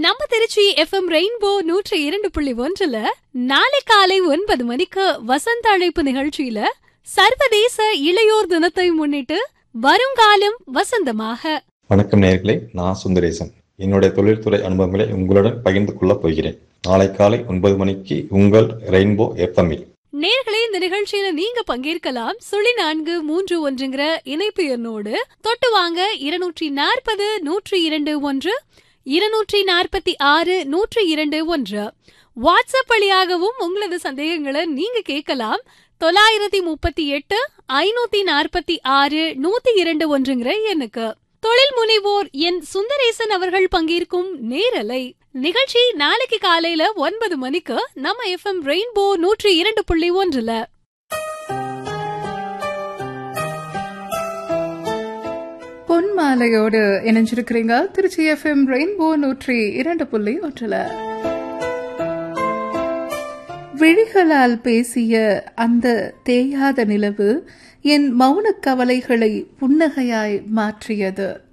நம்ம Trichy FM rainbow நூற்றி இரண்டு புள்ளி ஒன்றுல நாளை காலை ஒன்பது மணிக்கு வசந்த அழைப்பு நிகழ்ச்சியில சர்வதேச இளையோர் தினத்தை முன்னிட்டு வருங்காலம் வசந்தமாக வணக்கம் நேயர்களே நான் சுந்தரேசன் என்னுடைய தொழில்துறை அனுபவங்களை உங்களுடன் பகிர்ந்து கொள்ளப் போகிறேன் நாளை காலை ஒன்பது மணிக்கு உங்கள் ரெயின்போ எஃப்எம்மில் நேர்களே இந்த நிகழ்ச்சியில நீங்க பங்கேற்கலாம் சுழி நான்கு மூன்று ஒன்றுங்கிற இணைப்பு எண்ணோடு தொட்டு வாங்க இருநூற்றி நாற்பது நூற்றி இரண்டு ஒன்று இருநூற்றி நாற்பத்தி ஆறு நூற்றி இரண்டு ஒன்று வாட்ஸ்அப் வழியாகவும் உங்களது சந்தேகங்களை நீங்க கேட்கலாம் தொள்ளாயிரத்தி முப்பத்தி எட்டு ஐநூத்தி நாற்பத்தி ஆறு நூத்தி இரண்டு ஒன்றுங்கிற எண்ணுக்கு தொழில் முனைவோர் என் சுந்தரேசன் அவர்கள் பங்கேற்கும் நேரலை நிகழ்ச்சி நாளைக்கு காலையில ஒன்பது மணிக்கு நம்ம எஃப்எம் ரெயின்போ நூற்றி இரண்டு புள்ளி ஒன்றுல பொன் மாலையோடு இணைஞ்சிருக்கிறீங்க திருச்சி எஃப்எம் ரெயின்போ நூற்றி இரண்டு புள்ளி ஒன்றுல விழிகளால் பேசிய அந்த தேயாத நிலவு என் மௌனக் கவலைகளை புன்னகையாய் மாற்றியது